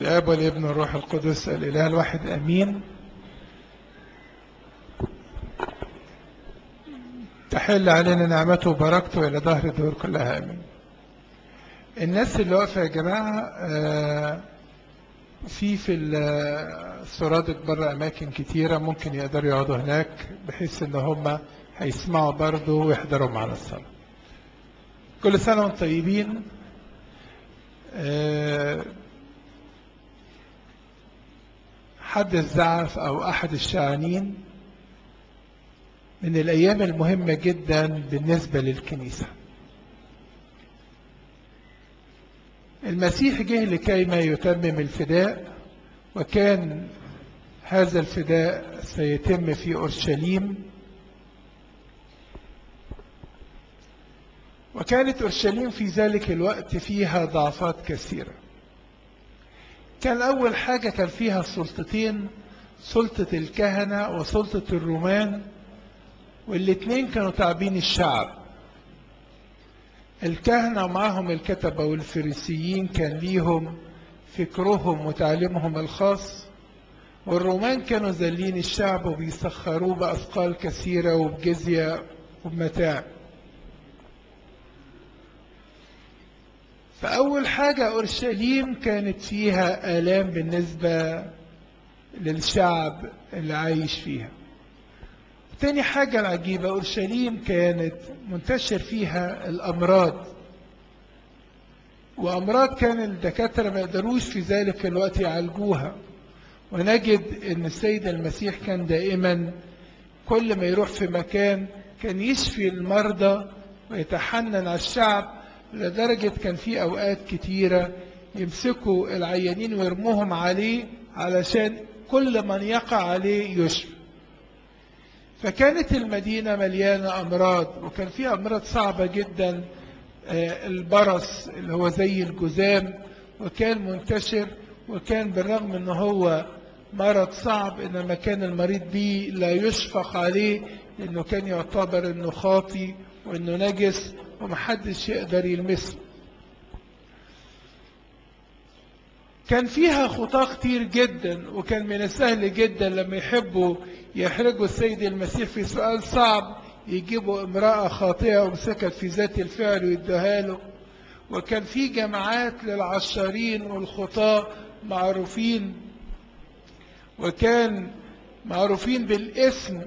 الآب والابن والروح القدس الإله الواحد أمين تحل علينا نعمته وبركته إلى ظهر الدور كلها أمين الناس اللي واقفة يا جماعة آه، في في السرادق بره أماكن كتيرة ممكن يقدروا يقعدوا هناك بحيث إن هم هيسمعوا برضه ويحضروا معنا الصلاة كل سنة وانتم طيبين آه، حد الزعف أو أحد الشعانين من الأيام المهمة جدا بالنسبة للكنيسة المسيح جه لكي ما يتمم الفداء وكان هذا الفداء سيتم في أورشليم وكانت أورشليم في ذلك الوقت فيها ضعفات كثيرة كان أول حاجة كان فيها سلطتين سلطة الكهنة وسلطة الرومان والاثنين كانوا تعبين الشعب الكهنة معهم الكتبة والفريسيين كان ليهم فكرهم وتعليمهم الخاص والرومان كانوا ذلين الشعب وبيسخروه بأثقال كثيرة وبجزية وبمتاع فأول حاجة أورشليم كانت فيها آلام بالنسبة للشعب اللي عايش فيها تاني حاجة العجيبة أورشليم كانت منتشر فيها الأمراض وأمراض كان الدكاترة ما يقدروش في ذلك الوقت يعالجوها ونجد أن السيد المسيح كان دائما كل ما يروح في مكان كان يشفي المرضى ويتحنن على الشعب لدرجة كان في أوقات كتيرة يمسكوا العيانين ويرموهم عليه علشان كل من يقع عليه يشفي فكانت المدينة مليانة أمراض وكان فيها أمراض صعبة جدا البرص اللي هو زي الجذام وكان منتشر وكان بالرغم ان هو مرض صعب انما كان المريض به لا يشفق عليه لانه كان يعتبر انه خاطي وانه نجس ومحدش يقدر يلمسه كان فيها خطاة كتير جدا وكان من السهل جدا لما يحبوا يحرجوا السيد المسيح في سؤال صعب يجيبوا امرأة خاطئة ومسكت في ذات الفعل ويدوها له وكان في جماعات للعشارين والخطاة معروفين وكان معروفين بالاسم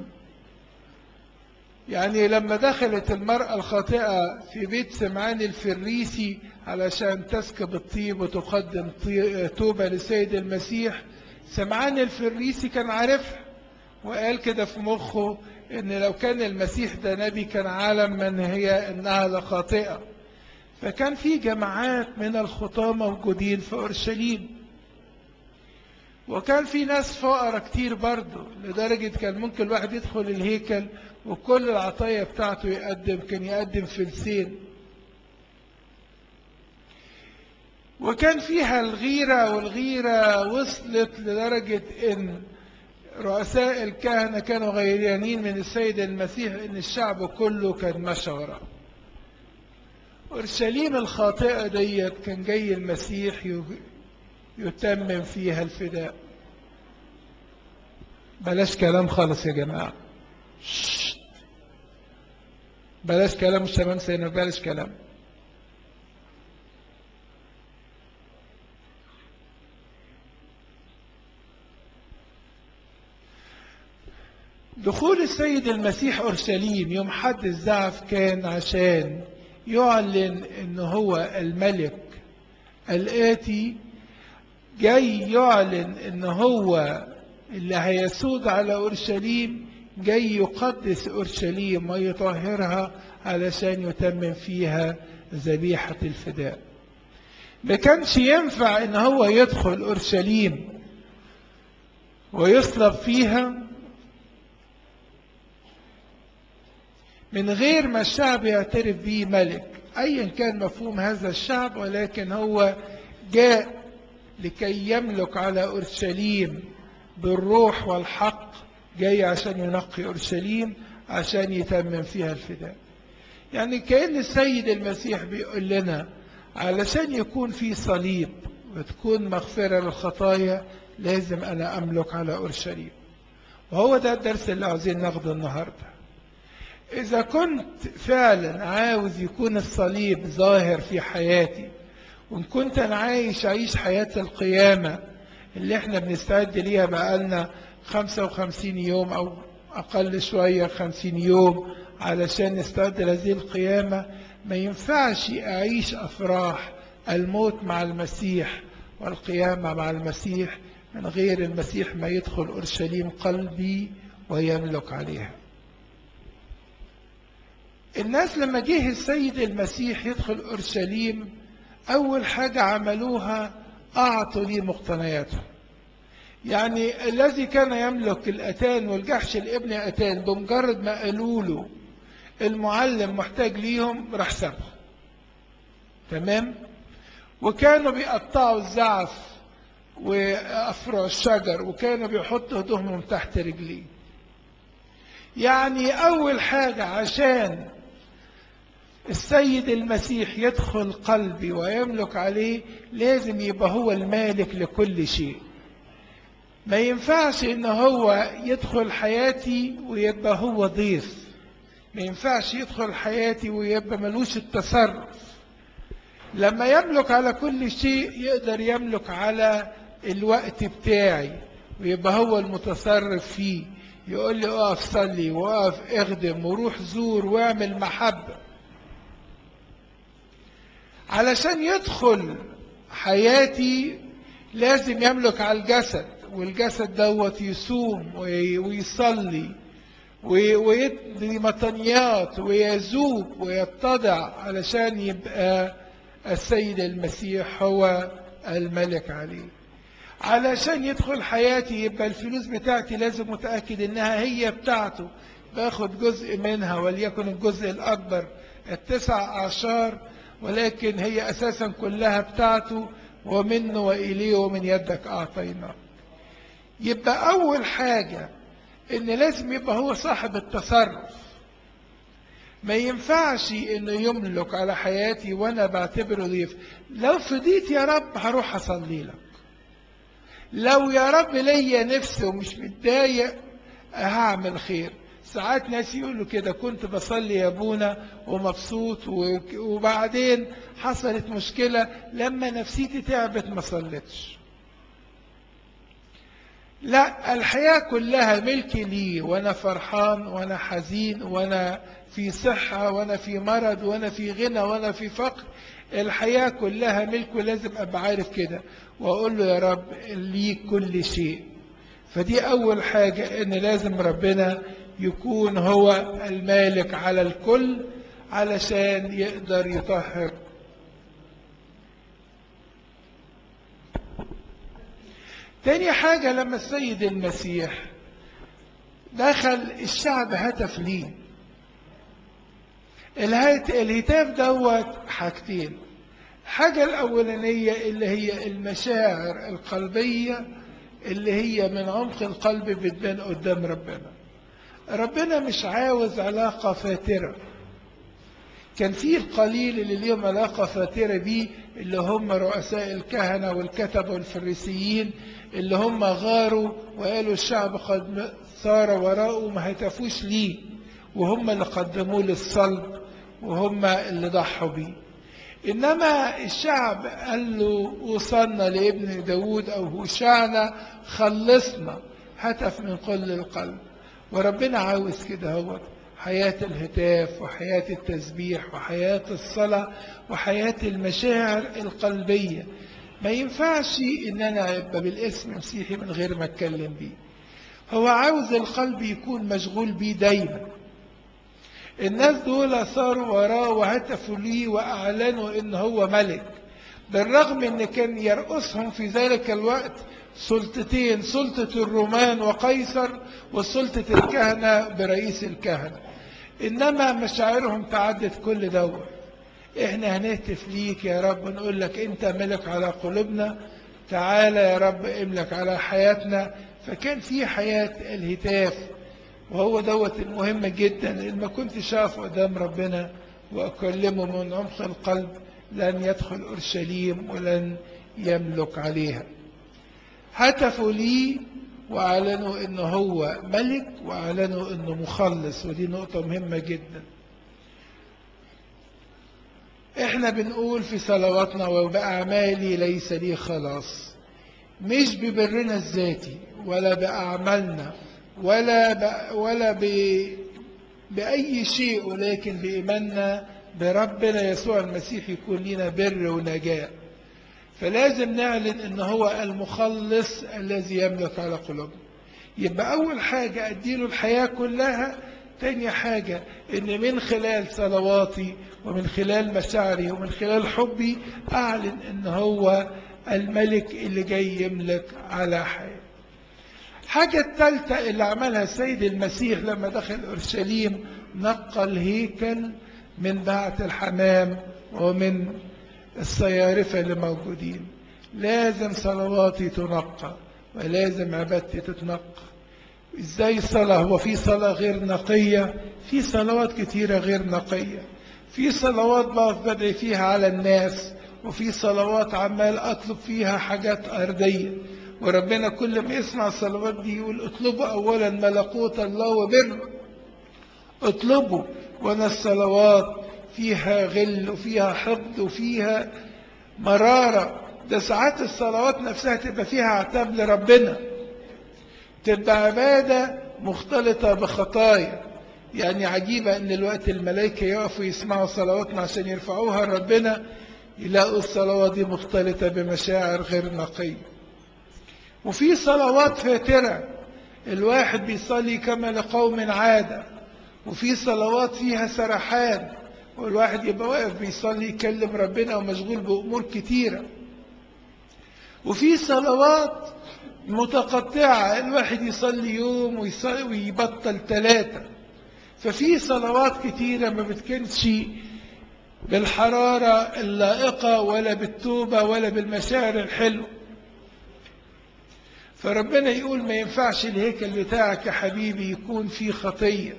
يعني لما دخلت المرأة الخاطئة في بيت سمعان الفريسي علشان تسكب الطيب وتقدم توبة لسيد المسيح سمعان الفريسي كان عارفها وقال كده في مخه ان لو كان المسيح ده نبي كان عالم من هي انها لخاطئة فكان في جماعات من الخطاة موجودين في اورشليم وكان في ناس فقراء كتير برضه لدرجة كان ممكن الواحد يدخل الهيكل وكل العطايا بتاعته يقدم كان يقدم فلسين وكان فيها الغيرة والغيرة وصلت لدرجة ان رؤساء الكهنة كانوا غيرانين من السيد المسيح ان الشعب كله كان مشى وراه اورشليم الخاطئة ديت كان جاي المسيح يتمم فيها الفداء بلاش كلام خالص يا جماعة بلاش كلام الشمام سينا بلاش كلام دخول السيد المسيح أورشليم يوم حد الزعف كان عشان يعلن ان هو الملك الآتي جاي يعلن ان هو اللي هيسود على أورشليم جاي يقدس أورشليم ويطهرها علشان يتمم فيها ذبيحة الفداء ما كانش ينفع ان هو يدخل أورشليم ويصلب فيها من غير ما الشعب يعترف به ملك ايا كان مفهوم هذا الشعب ولكن هو جاء لكي يملك على اورشليم بالروح والحق جاي عشان ينقي اورشليم عشان يتمم فيها الفداء يعني كأن السيد المسيح بيقول لنا علشان يكون في صليب وتكون مغفرة للخطايا لازم أنا أملك على أورشليم وهو ده الدرس اللي عاوزين ناخده النهاردة إذا كنت فعلا عاوز يكون الصليب ظاهر في حياتي وإن كنت أنا عايش عيش حياة القيامة اللي احنا بنستعد ليها بقالنا 55 يوم أو أقل شوية 50 يوم علشان نستعد لهذه القيامة ما ينفعش أعيش أفراح الموت مع المسيح والقيامة مع المسيح من غير المسيح ما يدخل أورشليم قلبي ويملك عليها الناس لما جه السيد المسيح يدخل أورشليم أول حاجة عملوها أعطوا لي مقتنياته يعني الذي كان يملك الأتان والجحش الابن أتان بمجرد ما قالوا له المعلم محتاج ليهم راح سابهم تمام وكانوا بيقطعوا الزعف وأفرع الشجر وكانوا بيحطوا هدومهم تحت رجليه يعني أول حاجة عشان السيد المسيح يدخل قلبي ويملك عليه لازم يبقى هو المالك لكل شيء ما ينفعش ان هو يدخل حياتي ويبقى هو ضيف ما ينفعش يدخل حياتي ويبقى ملوش التصرف لما يملك على كل شيء يقدر يملك على الوقت بتاعي ويبقى هو المتصرف فيه يقول لي اقف صلي واقف اخدم وروح زور واعمل محبة علشان يدخل حياتي لازم يملك على الجسد والجسد دوت يصوم ويصلي ويدي مطنيات ويذوب ويتضع علشان يبقى السيد المسيح هو الملك عليه علشان يدخل حياتي يبقى الفلوس بتاعتي لازم متأكد انها هي بتاعته باخد جزء منها وليكن الجزء الأكبر التسع أعشار ولكن هي أساسا كلها بتاعته ومنه وإليه ومن يدك أعطينا يبقى أول حاجة إن لازم يبقى هو صاحب التصرف ما ينفعش إنه يملك على حياتي وأنا بعتبره ضيف لو فضيت يا رب هروح أصلي لك لو يا رب ليا نفس ومش متضايق هعمل خير ساعات ناس يقولوا كده كنت بصلي يا ابونا ومبسوط وبعدين حصلت مشكلة لما نفسيتي تعبت ما صليتش لا الحياة كلها ملكي لي وانا فرحان وانا حزين وانا في صحة وانا في مرض وانا في غنى وانا في فقر الحياة كلها ملكه لازم ابقى عارف كده واقول له يا رب ليك كل شيء فدي اول حاجة ان لازم ربنا يكون هو المالك على الكل علشان يقدر يطهر تاني حاجة لما السيد المسيح دخل الشعب هتف ليه الهتاف دوت حاجتين الحاجة الأولانية اللي هي المشاعر القلبية اللي هي من عمق القلب بتبان قدام ربنا ربنا مش عاوز علاقة فاترة كان في القليل اللي ليهم علاقة فاترة بيه اللي هم رؤساء الكهنة والكتب والفريسيين اللي هم غاروا وقالوا الشعب قد صار وراءه ما هتفوش ليه وهم اللي قدموه للصلب وهم اللي ضحوا بيه إنما الشعب قال له وصلنا لابن داود أو هوشعنا خلصنا هتف من كل القلب وربنا عاوز كده هو حياة الهتاف وحياة التسبيح وحياة الصلاة وحياة المشاعر القلبية ما ينفعش ان انا ابقى بالاسم مسيحي من غير ما اتكلم بيه هو عاوز القلب يكون مشغول بيه دايما الناس دول صاروا وراه وهتفوا ليه واعلنوا ان هو ملك بالرغم ان كان يرقصهم في ذلك الوقت سلطتين سلطة الرومان وقيصر وسلطة الكهنة برئيس الكهنة إنما مشاعرهم تعدت كل دوت إحنا هنهتف ليك يا رب نقول لك أنت ملك على قلوبنا تعالى يا رب املك على حياتنا فكان في حياة الهتاف وهو دوت المهم جدا اللي ما كنت شاف قدام ربنا وأكلمه من عمق القلب لن يدخل أورشليم ولن يملك عليها هتفوا ليه واعلنوا انه هو ملك واعلنوا انه مخلص ودي نقطة مهمة جدا احنا بنقول في صلواتنا وبأعمالي ليس لي خلاص مش ببرنا الذاتي ولا بأعمالنا ولا ب... ولا ب... بأي شيء ولكن بإيماننا بربنا يسوع المسيح يكون لنا بر ونجاة فلازم نعلن ان هو المخلص الذي يملك على قلوبنا يبقى اول حاجة اديله الحياة كلها تاني حاجة ان من خلال صلواتي ومن خلال مشاعري ومن خلال حبي اعلن ان هو الملك اللي جاي يملك على حياتي حاجة الثالثة اللي عملها السيد المسيح لما دخل أورشليم نقى الهيكل من بعت الحمام ومن الصيارفة اللي موجودين لازم صلواتي تنقى ولازم عبادتي تتنقى ازاي الصلاة هو في صلاة غير نقية في صلوات كتيرة غير نقية في صلوات بقف بدعي فيها على الناس وفي صلوات عمال أطلب فيها حاجات أرضية وربنا كل ما يسمع الصلوات دي يقول اطلبوا أولا ملكوت الله وبره اطلبوا وانا الصلوات فيها غل وفيها حقد وفيها مرارة ده ساعات الصلوات نفسها تبقى فيها عتاب لربنا تبقى عبادة مختلطة بخطايا يعني عجيبة ان الوقت الملائكة يقفوا يسمعوا صلواتنا عشان يرفعوها لربنا يلاقوا الصلوات دي مختلطة بمشاعر غير نقية وفي صلوات فاترة الواحد بيصلي كما لقوم عادة وفي صلوات فيها سرحان والواحد يبقى واقف بيصلي يكلم ربنا ومشغول بأمور كتيرة وفي صلوات متقطعة الواحد يصلي يوم ويصلي ويبطل ثلاثة ففي صلوات كتيرة ما بتكونش بالحرارة اللائقة ولا بالتوبة ولا بالمشاعر الحلوة فربنا يقول ما ينفعش الهيكل بتاعك يا حبيبي يكون فيه خطية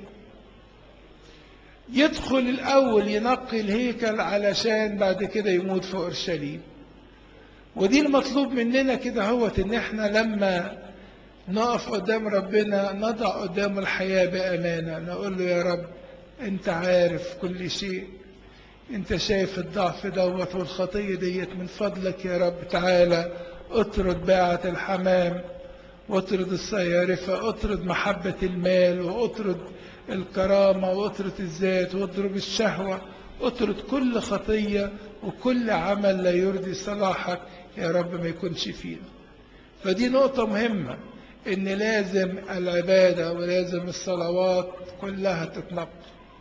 يدخل الأول ينقي الهيكل علشان بعد كده يموت في أورشليم ودي المطلوب مننا كده هوت ان احنا لما نقف قدام ربنا نضع قدام الحياة بأمانة نقول له يا رب انت عارف كل شيء انت شايف الضعف دوت والخطية ديت من فضلك يا رب تعالى اطرد باعة الحمام واطرد الصيارفة اطرد محبة المال واطرد الكرامة واطرد الذات واضرب الشهوة اطرد كل خطية وكل عمل لا يرضي صلاحك يا رب ما يكونش فينا فدي نقطة مهمة ان لازم العبادة ولازم الصلوات كلها تتنقى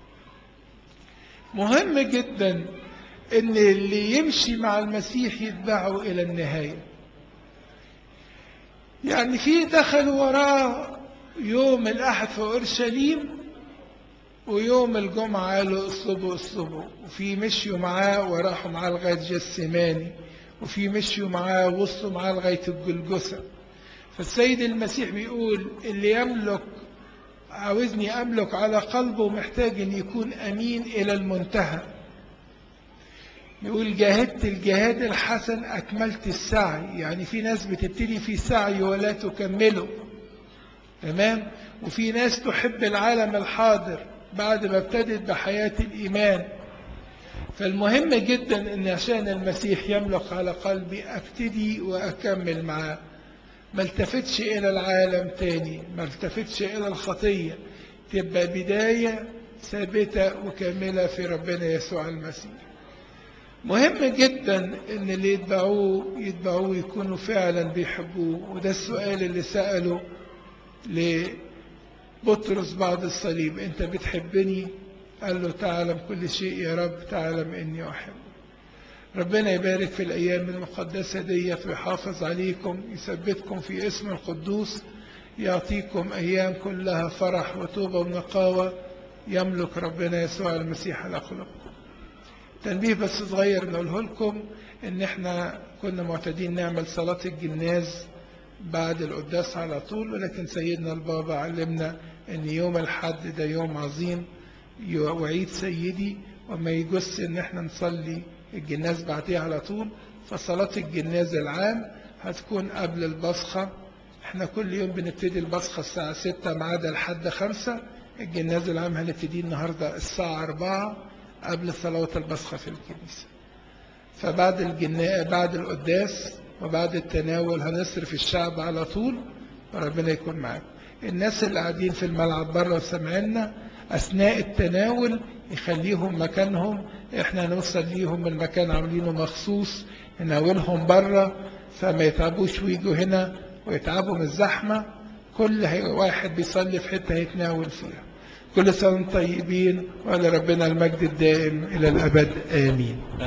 مهم جدا ان اللي يمشي مع المسيح يتبعه الى النهاية يعني في دخلوا وراه يوم الاحد في اورشليم ويوم الجمعة قالوا اصلبوا اصلبوا وفي مشيوا معاه وراحوا معاه لغاية جسماني وفي مشيوا معاه ووصلوا معاه لغاية الجلجثة فالسيد المسيح بيقول اللي يملك عاوزني أملك على قلبه محتاج أن يكون أمين إلى المنتهى يقول جاهدت الجهاد الحسن أكملت السعي يعني في ناس بتبتدي في سعي ولا تكمله تمام وفي ناس تحب العالم الحاضر بعد ما ابتدت بحياة الإيمان فالمهم جدا ان عشان المسيح يملك على قلبي ابتدي واكمل معاه ما التفتش الى العالم تاني ما التفتش الى الخطية تبقى بداية ثابتة وكاملة في ربنا يسوع المسيح مهم جدا ان اللي يتبعوه يتبعوه يكونوا فعلا بيحبوه وده السؤال اللي سأله لبطرس بعد الصليب انت بتحبني قال له تعلم كل شيء يا رب تعلم اني احب ربنا يبارك في الايام المقدسه ديت ويحافظ عليكم يثبتكم في اسم القدوس يعطيكم ايام كلها فرح وتوبه ونقاوه يملك ربنا يسوع المسيح على قلوبكم تنبيه بس صغير نقوله لكم ان احنا كنا معتادين نعمل صلاه الجناز بعد القداس على طول ولكن سيدنا البابا علمنا ان يوم الحد ده يوم عظيم وعيد سيدي وما يجوز ان احنا نصلي الجناز بعديه على طول فصلاة الجناز العام هتكون قبل البصخة احنا كل يوم بنبتدي البصخة الساعة 6 ما عدا لحد 5 الجناز العام هنبتدي النهاردة الساعة 4 قبل صلاة البصخة في الكنيسة فبعد الجنا... بعد القداس وبعد التناول هنصرف الشعب على طول وربنا يكون معاكم الناس اللي قاعدين في الملعب بره وسامعينا أثناء التناول يخليهم مكانهم احنا نوصل ليهم المكان عاملينه مخصوص نناولهم بره فما يتعبوش ويجوا هنا ويتعبوا من الزحمة كل واحد بيصلي في حتة هيتناول فيها كل سنة طيبين ولربنا المجد الدائم إلى الأبد آمين